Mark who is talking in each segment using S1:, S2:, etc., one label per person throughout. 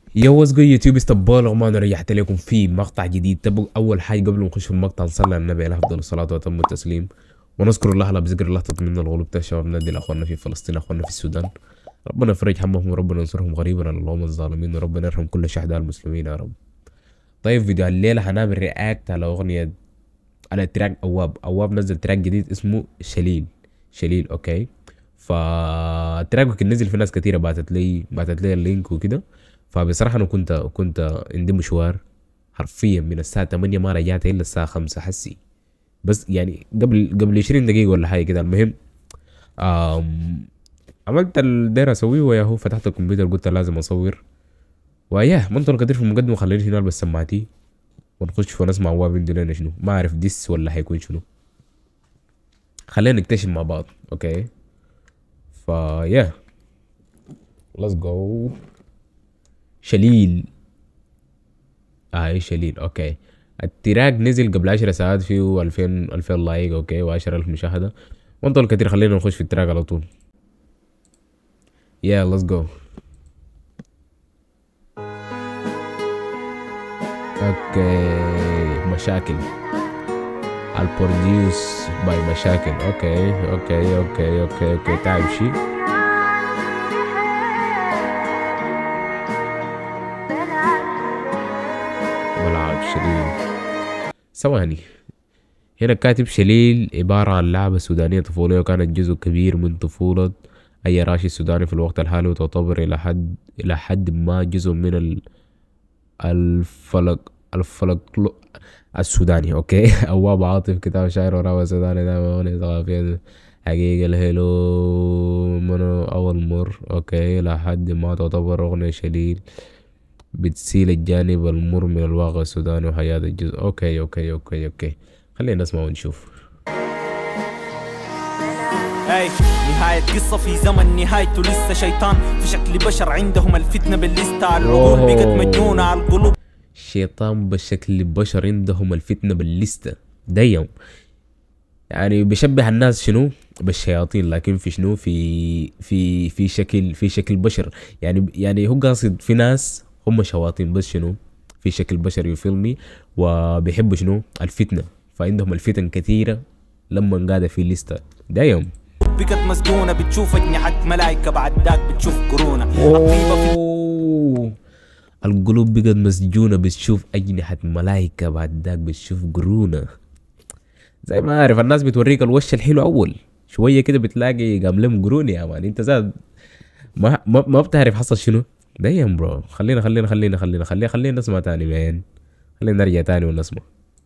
S1: يا واتس جود يوتيوب استبالغ ما انا رجعت لكم في مقطع جديد تبقى اول حاجه قبل ما نخش في المقطع نصلي على النبي عليه افضل الصلاه واتم التسليم ونذكر الله على بذكر الله تطمئن القلوب شباب نادي لاخواننا في فلسطين اخواننا في السودان ربنا يفرج همهم وربنا ينصرهم غريبا على اللهم الظالمين وربنا يرحم كل شهداء المسلمين يا رب طيب فيديو الليله هنعمل رياكت على اغنيه على تراك اواب اواب نزل تراك جديد اسمه شليل شليل اوكي فالتراك كان نزل في ناس كثيره بعتت لي بعتت لي اللينك وكده فبصراحه انا كنت كنت عندي مشوار حرفيا من الساعه 8 ما رجعت الا الساعه 5 حسي بس يعني قبل قبل 20 دقيقه ولا حاجه كده المهم آم عملت الداير اسويه ويا هو فتحت الكمبيوتر قلت لازم اصور وياه منطر كتير في المقدمه خليني هنا البس سماعتي ونخش ونسمع هو بيندو لنا شنو ما اعرف ديس ولا حيكون شنو خلينا نكتشف مع بعض اوكي فيا ليتس جو شليل آه شليل اوكي التراك نزل قبل عشر ساعات فيه ألفين ألفين لايك اوكي وعشرة ألف مشاهدة وانطل كتير خلينا نخش في التراك على طول يا ليتس جو اوكي مشاكل البروديوس باي مشاكل اوكي اوكي اوكي اوكي اوكي تعب شي ملعب شليل ثواني هنا كاتب شليل عبارة عن لعبة سودانية طفولية وكانت جزء كبير من طفولة أي راشي سوداني في الوقت الحالي وتعتبر إلى حد إلى حد ما جزء من ال الفلك الفلك السوداني اوكي اواب عاطف كتاب شاعر وراوي سوداني دائما اغنية ثقافية حقيقة الهلو منو اول مر اوكي لحد ما تعتبر اغنية شليل بتسيل الجانب المر من الواقع السوداني وحياة الجزء اوكي اوكي اوكي اوكي خلينا نسمع ونشوف
S2: اي نهاية قصة في زمن نهايته لسه شيطان في شكل بشر عندهم الفتنة بالليستة العقول بقت مجنونة على القلوب
S1: شيطان بشكل بشر عندهم الفتنة باللستة دايم يعني بيشبه الناس شنو بالشياطين لكن في شنو في في في شكل في شكل بشر يعني يعني هو قاصد في ناس هم شياطين بس شنو في شكل بشر يفيلمي وبيحبوا شنو الفتنة فعندهم الفتن كثيرة لما قاعدة في لستة دايم
S2: بقت مسجونة بتشوف أجنحة ملايكة بعد ذاك بتشوف قرونة الطيبة في
S1: أوه. القلوب بقت مسجونة بتشوف أجنحة ملايكة بعد ذاك بتشوف قرونة زي ما عارف الناس بتوريك الوش الحلو أول شوية كده بتلاقي قام لهم قرون يا مان أنت زاد ما ما, ما بتعرف حصل شنو دايم برو خلينا خلينا خلينا خلينا خلينا خلينا نسمع تاني مان خلينا نرجع تاني ونسمع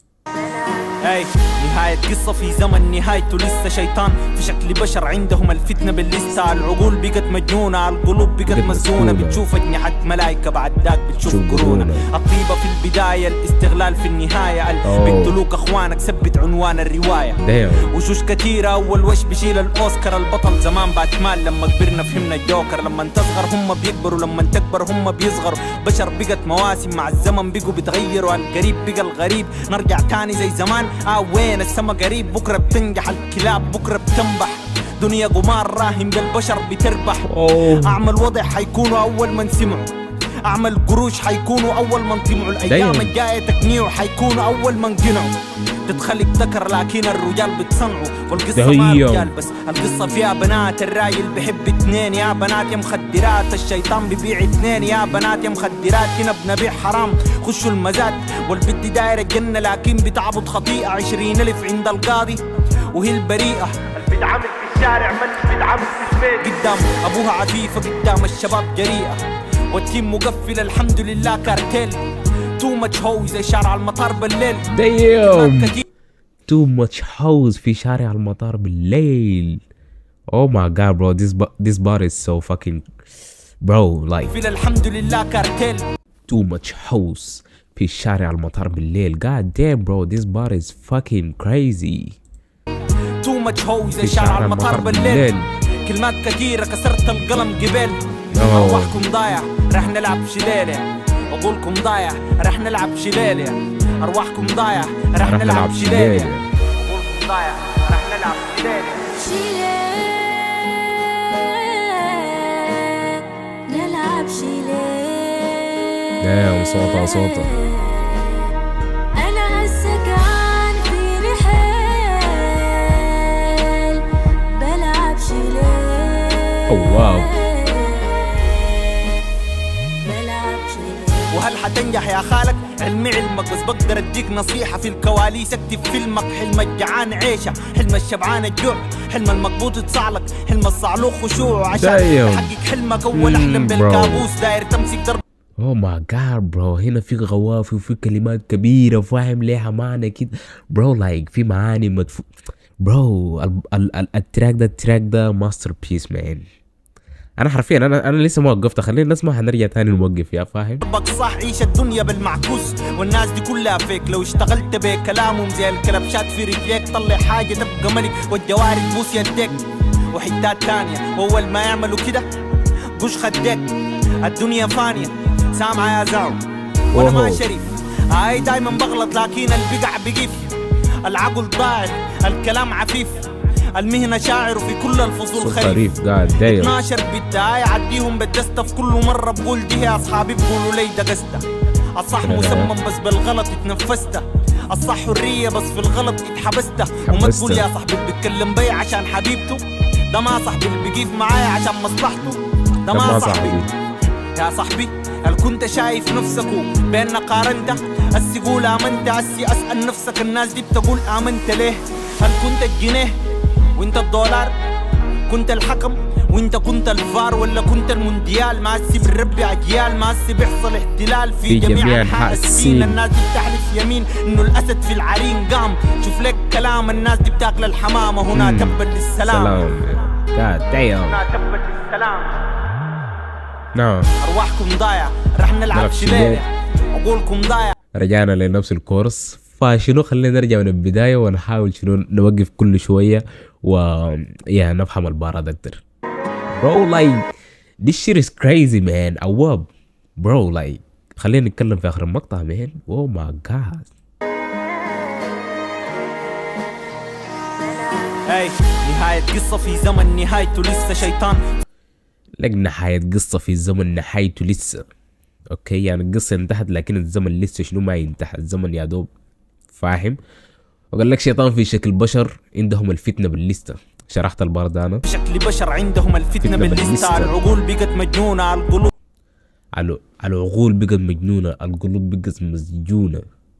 S2: اي نهاية قصة في زمن نهايته لسه شيطان في شكل بشر عندهم الفتنة باللسة العقول بقت مجنونة على القلوب بقت
S1: بقت
S2: مسجونة
S1: مسجونة.
S2: بتشوف أجنحة ملايكة بعد ذاك بتشوف
S1: شوف
S2: قرونة
S1: قرونة.
S2: الطيبة في البداية الاستغلال في النهاية
S1: أوه.
S2: بيقتلوك أخوانك ثبت عنوان الرواية
S1: دايم
S2: وشوش كتيرة أول وش بيشيل الأوسكار البطل زمان باتمان لما كبرنا فهمنا الجوكر لما تصغر هم بيكبروا لما تكبر هم بيصغروا بشر بقت مواسم مع الزمن بقوا بيتغيروا القريب بقى الغريب نرجع تاني زي زمان آه وين السما قريب بكرة بتنجح الكلاب بكرة بتنبح دنيا قمار راهن بالبشر بتربح
S1: أوه.
S2: أعمل وضع حيكونوا أول من سمعوا أعمل قروش حيكونوا أول من طمعوا الأيام
S1: دايم.
S2: الجاية تقنيع حيكونوا أول من قنعوا تتخلق ذكر لكن الرجال بتصنعوا والقصة ما
S1: دايم.
S2: رجال بس القصة فيها بنات الراجل بحب اتنين يا بنات يا مخدرات الشيطان ببيع اتنين يا بنات يا مخدرات هنا بنبيع حرام خشوا المزاد والبنت دايرة الجنة لكن بتعبد خطيئة عشرين ألف عند القاضي وهي البريئة بتعمل في الشارع من بتعمل في البيت قدام أبوها عفيفة قدام الشباب جريئة والتيم مقفل الحمد لله كارتيل تو ماتش هو زي شارع المطار بالليل
S1: دايم
S2: كتير
S1: too much house في شارع المطار بالليل oh my god bro this bar, this bar is so fucking bro like
S2: في الحمد لله كارتيل
S1: too much house في شارع المطار بالليل god damn bro this bar is fucking crazy
S2: تو ماتش هو زي
S1: في
S2: شارع المطار بالليل كلمات كثيرة كسرت القلم قبل
S1: أوه.
S2: أرواحكم ضايع رح نلعب شليلة عقولكم ضايع رح نلعب شليلة أرواحكم ضايع رح نلعب شليلة عقولكم ضايع رح نلعب شليلة
S3: شيلين نلعب شيلين
S1: نعم صوتها صوتها
S3: أنا هسه كان فيني حيل بلعب شيلين
S1: أوه، واو.
S3: بلعب شيلين
S2: وهل حتنجح يا خالك علمي علمك بس بقدر اديك نصيحة في الكواليس اكتب فيلمك حلم الجعان عيشة حلم الشبعان الجوع حلم المقبوض يتصعلك حلم الصعلوك خشوع عشان
S1: Damn.
S2: تحقق حلمك اول
S1: Mm,
S2: احلم
S1: bro.
S2: بالكابوس داير تمسك درب
S1: اوه ماي جاد برو هنا في غوافي وفي كلمات كبيرة فاهم ليها معنى كده برو لايك في معاني مدفو برو ال- ال- ال- التراك ده التراك ده ماستر بيس مان انا حرفيا انا انا لسه ما وقفت خلينا نسمع هنرجع تاني نوقف يا فاهم
S2: دربك صح عيش الدنيا بالمعكوس والناس دي كلها فيك لو اشتغلت بكلامهم زي الكلبشات في رجليك طلع حاجة تبقى ملك والجواري تبوس يديك وحتات تانية وأول ما يعملوا كده قش خديك الدنيا فانية سامعة يا زعم وأنا ما
S1: أوهو.
S2: شريف هاي دايما بغلط لكن البقع بقيف العقل ضاعف الكلام عفيف المهنة شاعر وفي كل الفصول
S1: صوت
S2: خريف
S1: خريف قاعد دايم
S2: 12 بداية عديهم بالدستة في كل مرة بقول دي يا أصحابي بقولوا لي ده قصده الصح
S1: لا.
S2: مسمم بس بالغلط اتنفسته الصح حرية بس في الغلط اتحبسته وما
S1: حبسته.
S2: تقول يا صاحبي اللي بيتكلم بي عشان حبيبته ده ما صاحبي اللي بيقيف معايا عشان مصلحته ده ما صاحبي يا صاحبي هل كنت شايف نفسك بيننا قارنت أسي قول آمنت أسي أسأل نفسك الناس دي بتقول آمنت ليه هل كنت الجنيه وانت الدولار كنت الحكم وانت كنت الفار ولا كنت المونديال ما هسي بنربي اجيال ما هسي بيحصل احتلال في,
S1: في جميع
S2: جميع
S1: أنحاء
S2: انحاء السين
S1: السين.
S2: الناس دي بتحلف يمين انه الاسد في العرين قام شوف لك كلام الناس دي بتاكل الحمامه هنا
S1: مم.
S2: تبا للسلام
S1: سلام قاعد دايم
S2: هنا تبا للسلام
S1: نعم
S2: ارواحكم ضايع رح نلعب
S1: نلعب
S2: شليله عقولكم ضايع
S1: رجعنا لنفس الكورس فشنو خلينا نرجع من البداية ونحاول شنو نوقف كل شوية و يا نفهم البارات أكتر bro like this shit is crazy man أواب bro like خلينا نتكلم في آخر المقطع man oh my god
S2: اي نهاية قصة في زمن نهايته لسه شيطان
S1: لك نهاية قصة في الزمن نهايته لسه اوكي يعني القصة انتهت لكن الزمن لسه شنو ما ينتهى الزمن يا دوب فاهم وقال لك شيطان في شكل بشر عندهم الفتنة بالليستة شرحت البار ده انا
S2: بشكل بشر عندهم الفتنة
S1: فتنة
S2: باللسته
S1: باللستة.
S2: العقول بقت مجنونة القلوب
S1: على على العقول بقت مجنونة القلوب بقت مسجونة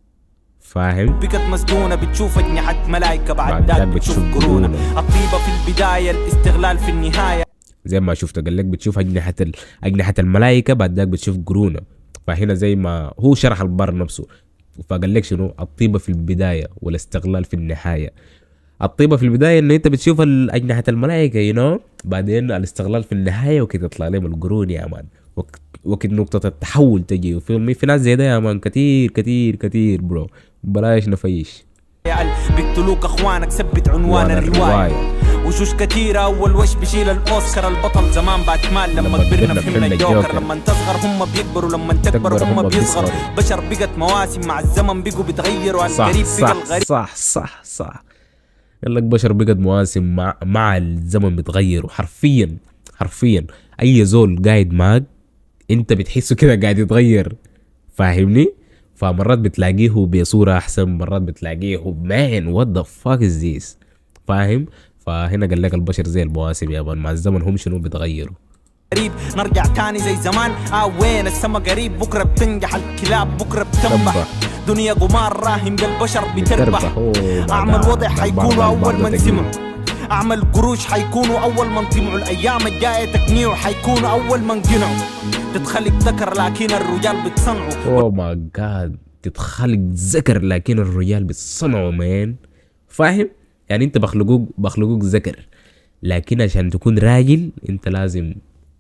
S1: فاهم
S2: بقت مسدونة بتشوف أجنحة ملايكة بعد
S1: بعد
S2: ذاك
S1: ذاك
S2: بتشوف
S1: بتشوف
S2: قرونة
S1: قرونة.
S2: الطيبة في البداية الاستغلال في النهاية
S1: زي ما شفت قال لك بتشوف أجنحة ال... أجنحة الملائكة بعد ذاك بتشوف قرونة فهنا زي ما هو شرح البار نفسه فقال لك شنو الطيبة في البداية والاستغلال في النهاية الطيبة في البداية إن أنت بتشوف ال- أجنحة الملائكة يو نو بعدين الاستغلال في النهاية وكده يطلع لهم القرون يا مان وقت وقت نقطة التحول تجي وفي في ناس زي ده يا مان كتير كتير كتير برو بلاش نفيش
S2: بيقتلوك اخوانك ثبت عنوان
S1: عنوان
S2: الرواية
S1: الرواية.
S2: وشوش كتيرة أول وش بشيل الأوسكار البطل زمان باتمان لما
S1: لما
S2: كبرنا
S1: كبرنا
S2: فهمنا
S1: فهمنا
S2: الجوكر
S1: الجوكر.
S2: لما تصغر هم بيكبروا لما تكبر
S1: تكبر
S2: هم
S1: هم
S2: بيصغروا
S1: بيصغروا.
S2: بشر بقت مواسم مع الزمن بقوا بيتغيروا
S1: صح
S2: القريب بقى
S1: صح
S2: الغريب
S1: صح صح صح قال لك بشر بقت مواسم مع مع الزمن بتغير وحرفيا حرفيا اي زول قاعد معك انت بتحسه كده قاعد يتغير فاهمني فمرات بتلاقيه بصورة احسن مرات بتلاقيه مان وات ذا فاك از ذيس فاهم فهنا قال لك البشر زي المواسم يا مان مع الزمن هم شنو بيتغيروا
S2: قريب نرجع تاني زي زمان اه وين السما قريب بكره بتنجح الكلاب بكره بتنبح
S1: تنبح.
S2: دنيا قمار راهن بالبشر بتربح
S1: بتربح. أوه،
S2: اعمل
S1: بعد-
S2: وضع
S1: بعد-
S2: حيكونوا
S1: بعد-
S2: اول
S1: بعد
S2: من
S1: تقنيع.
S2: سمعوا اعمل قروش حيكونوا اول من طمعوا الايام الجايه تقنيع حيكونوا اول من قنعوا تتخلق ذكر لكن الرجال بتصنعوا
S1: اوه ماي جاد تتخلق ذكر لكن الرجال بيتصنعوا مان فاهم يعني انت بخلقوك بخلقوك ذكر لكن عشان تكون راجل انت لازم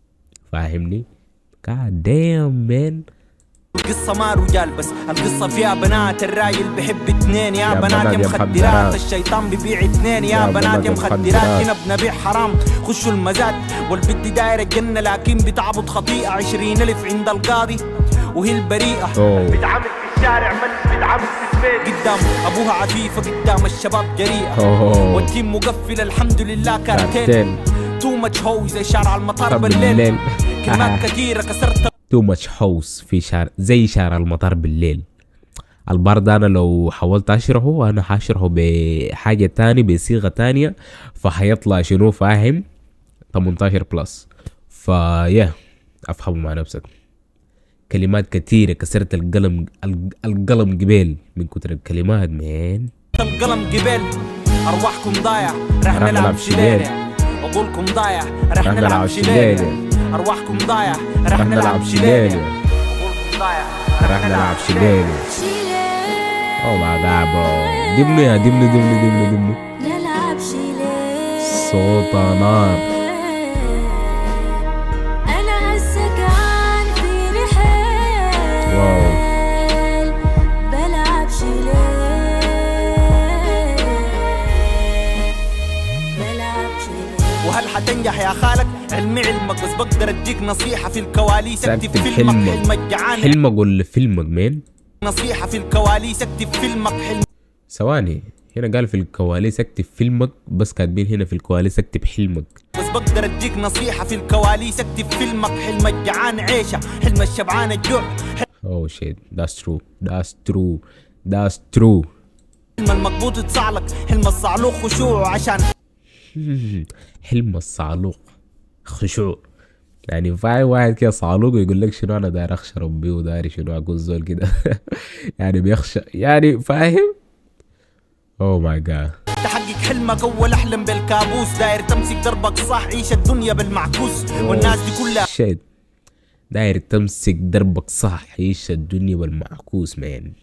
S1: فاهمني God damn man
S2: القصة ما رجال بس القصة فيها بنات الراجل بحب اتنين يا,
S1: يا
S2: بنات
S1: بنات
S2: يا
S1: يا
S2: مخدرات
S1: مخدرات.
S2: الشيطان ببيع اتنين يا,
S1: يا
S2: بنات
S1: بنات
S2: يا
S1: يا
S2: مخدرات
S1: مخدرات.
S2: هنا بنبيع حرام خشوا المزاد والبت دايرة الجنة لكن بتعبط خطيئة عشرين ألف عند القاضي وهي البريئة
S1: اوه
S2: بتعامل في الشارع من بتعامل في البيت قدام أبوها عفيفة قدام الشباب جريئة
S1: اوه
S2: والتيم مقفل الحمد لله كارتين
S1: كارتين
S2: تو ماتش هو زي شارع المطار
S1: طب
S2: بالليل
S1: بالليل
S2: كلمات كثيرة كسرت
S1: تو ماتش هوس في شارع زي شارع المطار بالليل البار ده انا لو حاولت اشرحه انا حاشرحه بحاجة تاني بصيغة تانية فحيطلع شنو فاهم 18 بلس فيا افهموا مع نفسك كلمات كتيرة كسرت القلم الق- القلم قبيل من كتر الكلمات مان
S2: القلم قبل ارواحكم ضايع رح
S1: رح
S2: نلعب
S1: نلعب
S2: شليله عقولكم ضايع رح
S1: رح
S2: نلعب
S1: نلعب
S2: شليله
S1: شليلة.
S2: ارواحكم ضايع رح
S1: رح
S2: نلعب
S1: نلعب
S2: شليله
S1: شليلة
S2: عقولكم ضايع
S1: رح نلعب شليلة
S3: شيلة
S1: او ماي جاد برو دبني يا دبني دبني دبني دبني
S3: نلعب شيلة
S1: صوت نار
S3: أنا هسه كان في رحال
S1: واو.
S3: بلعب شيلة بلعب شيلة
S2: وهل حتنجح يا خالك علمي علمك بس بقدر اديك نصيحة في الكواليس اكتب
S1: اكتب
S2: فيلمك
S1: حلمك.
S2: حلمك جعان
S1: حلمك ولا فيلمك مين
S2: نصيحة في الكواليس اكتب فيلمك حلم
S1: ثواني هنا قال في الكواليس اكتب فيلمك بس كاتبين هنا في الكواليس اكتب حلمك
S2: بس بقدر اديك نصيحة في الكواليس اكتب فيلمك حلم الجعان عيشة حلم الشبعان الجوع
S1: اوه شيت ذاتس ترو ذاتس ترو ذاتس ترو
S2: حلم المقبوط يتصعلك حلم الصعلوك خشوع عشان
S1: حلم الصعلوق خشوع يعني في واحد كده صعلوق ويقول لك شنو انا داير اخشى ربي وداير شنو اكون زول كده يعني بيخشى يعني فاهم اوه ماي جاد
S2: تحقق حلمك اول احلم بالكابوس داير تمسك دربك صح عيش الدنيا بالمعكوس والناس دي كلها
S1: شيت داير تمسك دربك صح عيش الدنيا بالمعكوس مان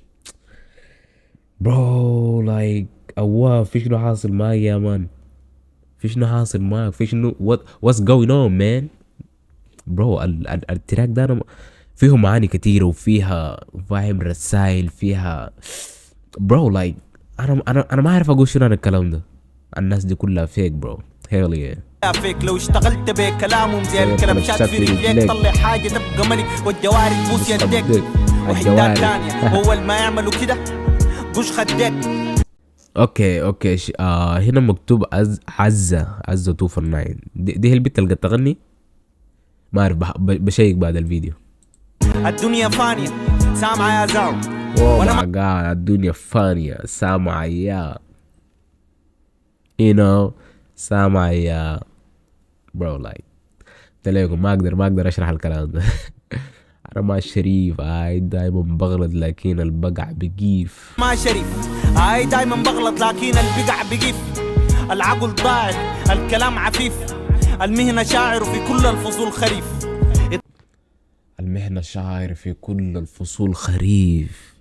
S1: برو لايك اواه في شنو حاصل معي يا مان في شنو حاصل معك في شنو what what's going on man برو ال- ال- التراك ده انا م- فيه معاني كتيرة وفيها فاهم رسائل فيها برو لايك انا انا انا ما اعرف اقول شنو عن الكلام ده الناس دي كلها فيك برو هيل yeah.
S2: فيك لو اشتغلت بكلامهم زي
S1: زي
S2: الكلام شات في
S1: الكلام
S2: رجليك
S1: رجليك.
S2: طلع حاجة تبقى ملك والجواري تبوس
S1: بوس
S2: يديك
S1: يديك.
S2: وحدات
S1: الجواري.
S2: تانية أول ما يعملوا كده قش خديك
S1: اوكي اوكي ش... آه هنا مكتوب عز... عزة عزة 249 دي, دي هي البنت اللي قد تغني ما اعرف بح... ب- بشيك بعد الفيديو
S2: الدنيا فانية سامعة يا زعم
S1: اوه
S2: وأنا
S1: ماي جاد الدنيا فانية سامع يا you know سامع يا برو لايك قلت ما اقدر ما اقدر اشرح الكلام ده انا ما شريف هاي دايما بغلط لكن البقع بقيف
S2: ما شريف هاي دايما بغلط لكن البقع بقيف العقل ضاعف الكلام عفيف المهنة شاعر وفي كل الفصول خريف
S1: المهنة شاعر في كل الفصول خريف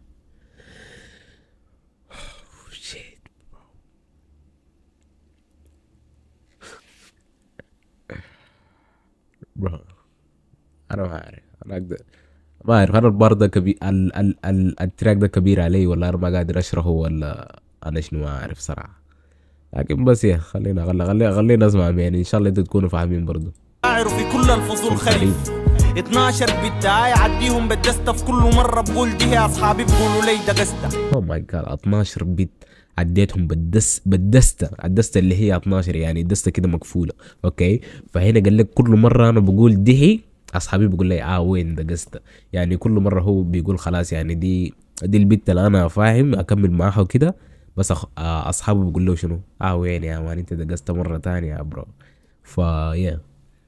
S1: Shit. Bro. انا ما اعرف انا اقدر ما اعرف انا البار ده كبير ال... ال... ال... التراك ده كبير علي ولا انا ما قادر اشرحه ولا انا شنو ما اعرف صراحة لكن بس يا خلينا خلينا خلينا, خلينا نسمع يعني ان شاء الله انتوا تكونوا فاهمين برضو
S2: شاعر وفي كل الفصول خريف 12 بالدعاية عديهم بالدستة في كل مرة بقول دي يا أصحابي بقولوا لي دقستة
S1: اوه ماي جاد 12 بيت عديتهم بالدس بالدستة الدستة اللي هي 12 يعني دستة كده مقفولة اوكي فهنا قال لك كل مرة انا بقول دهي اصحابي بقول لي اه وين دقستة يعني كل مرة هو بيقول خلاص يعني دي دي البت اللي انا فاهم اكمل معاها وكده بس أخ... آه اصحابه بيقول له شنو اه وين يا مان انت دقست مرة تانية يا برو فيا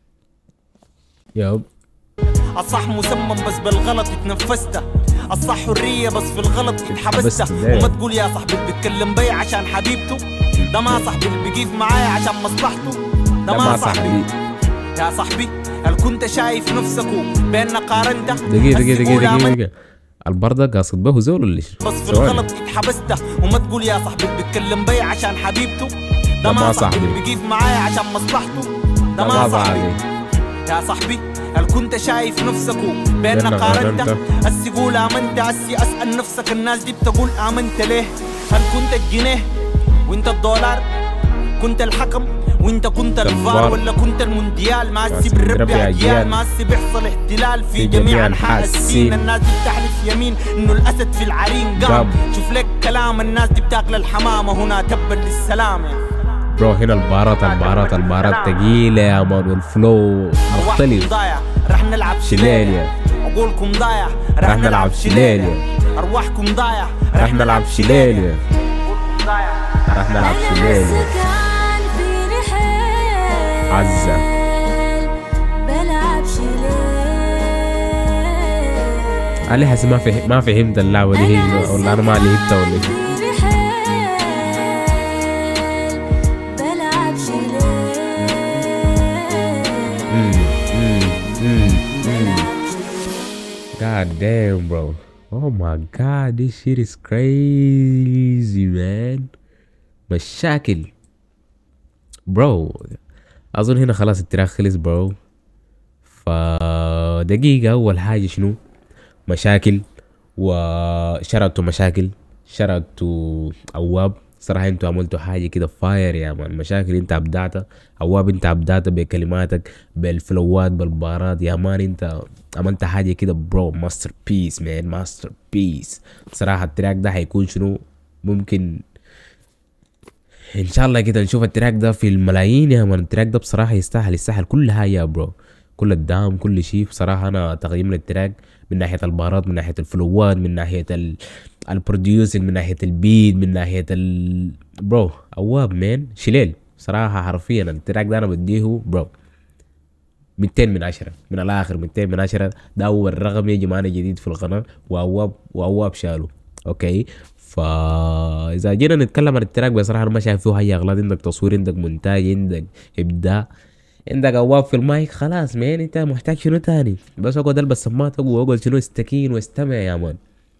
S1: يب
S2: الصح مسمم بس بالغلط اتنفسته الصح حرية بس في الغلط اتحبسته
S1: اتحبست، ليه؟
S2: وما تقول يا صاحبي اللي بيتكلم بي عشان حبيبته ده ما صاحبي اللي بيقيف معايا عشان مصلحته ده ما صاحبي يا صاحبي هل كنت شايف نفسك بيننا قارنته
S1: دقيقة
S2: بس
S1: دقيقة
S2: تقول
S1: دقيقة
S2: آمنت
S1: دقيقة البردة قاصد به زول ولا ايش؟
S2: بس في
S1: ثواني.
S2: الغلط اتحبسته وما تقول يا صاحبي اللي بيتكلم بي عشان حبيبته ده ما صاحبي اللي بيقيف معايا عشان مصلحته ده ما صاحبي يا صاحبي هل كنت شايف نفسك بيننا
S1: بيننا
S2: قارنت
S1: قارنت.
S2: هسي قول امنت هسي اسال نفسك الناس دي بتقول امنت ليه هل كنت الجنيه وانت الدولار كنت الحكم وانت كنت الفار
S1: الفار.
S2: ولا كنت المونديال ما هسي
S1: هسي
S2: بنربي
S1: بنربي
S2: اجيال
S1: أجيال.
S2: ما هسي بيحصل احتلال في
S1: في
S2: جميع
S1: جميع
S2: انحاء
S1: أنحاء
S2: السين
S1: السين.
S2: الناس دي بتحلف يمين انه الاسد في العرين قام
S1: قام.
S2: شوف لك كلام الناس دي بتاكل الحمامه هنا تبا للسلام يعني.
S1: برو هنا البارات البارات البارات تقيلة يا مان والفلو
S2: أرواحكم
S1: مختلف
S2: ضايع رح نلعب
S1: شلالية
S2: عقولكم ضايع
S1: رح نلعب شليلة.
S2: ارواحكم ضايع
S1: رح نلعب شليلة
S2: عقولكم ضايع
S1: رح نلعب
S3: أنا
S1: شليلة
S3: هالسكان فيني حيل
S1: عزة.
S3: بلعب شليل
S1: علي حاسس ما في ما فهمت اللعبة دي
S3: أنا
S1: هي ولا أنا ما
S3: هالسكان
S1: لعبتها ولا إيه
S3: فيني حيل بلعب شليل
S1: مم، مم، مم، مم. God damn, bro. Oh my god, this shit is crazy, man. مشاكل. Bro. أظن هنا خلاص التراك خلص bro. فدقيقة أول حاجة شنو؟ مشاكل وشرطوا مشاكل شرطوا عواب صراحة انتوا عملتوا حاجة كده فاير يا مان مشاكل انت ابدعتها عواب انت ابدعتها بكلماتك بالفلوات بالبارات يا مان انت عملت حاجة كده برو ماستر بيس مان ماستر بيس صراحة التراك ده حيكون شنو ممكن ان شاء الله كده نشوف التراك ده في الملايين يا مان التراك ده بصراحة يستاهل يستاهل كل حاجة يا برو كل الدعم كل شيء بصراحة أنا تقييم للتراك من ناحية البهارات من ناحية الفلوات من ناحية ال... البروديوسنج من ناحية البيت من ناحية ال برو عواب مان شليل صراحة حرفيا التراك ده أنا بديه برو 200 من عشرة من الآخر 200 من عشرة ده أول رقم يجي معنا جديد في القناة وعواب وعواب شالو أوكي فإذا جينا نتكلم عن التراك بصراحة أنا ما شايف فيه أي أغلاط عندك تصوير عندك مونتاج عندك إبداع عندك عواب في المايك خلاص مان انت محتاج شنو تاني بس اقعد البس سماعتك واقعد شنو استكين واستمع يا مان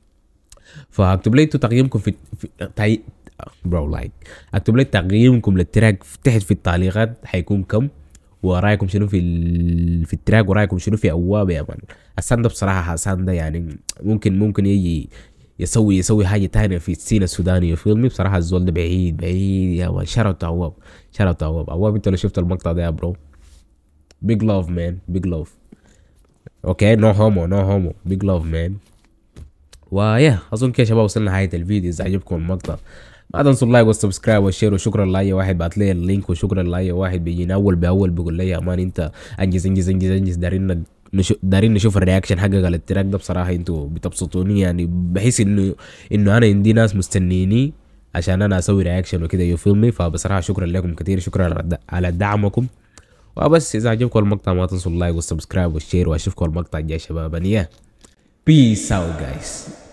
S1: فاكتب لي انتوا تقييمكم في, في... تاي... برو لايك اكتب لي تقييمكم للتراك تحت في التعليقات حيكون كم ورايكم شنو في ال... في التراك ورايكم شنو في عواب يا مان حسان ده بصراحة حسان ده يعني ممكن ممكن يجي يسوي يسوي حاجة تانية في السين السوداني فيلمي بصراحة الزول ده بعيد بعيد يا مان شرط عواب شرط عواب عواب انت لو شفت المقطع ده يا برو big love man big love اوكي نو هومو نو هومو big love man ويا اظن كده يا شباب وصلنا نهاية الفيديو اذا عجبكم المقطع ما تنسوا اللايك والسبسكرايب والشير وشكرا لاي واحد بعت لي اللينك وشكرا لاي واحد بيجينا اول باول بيقول لي يا مان انت انجز انجز انجز انجز دارين نشوف دارين نشوف الرياكشن حقك على التراك ده بصراحة انتوا بتبسطوني يعني بحس انه انه انا عندي ناس مستنيني عشان انا اسوي رياكشن وكده يو فيلمي فبصراحة شكرا لكم كثير شكرا على د- على دعمكم وبس اذا عجبكم المقطع ما تنسوا اللايك والسبسكرايب والشير واشوفكم المقطع الجاي شباب يا بيس اوت جايز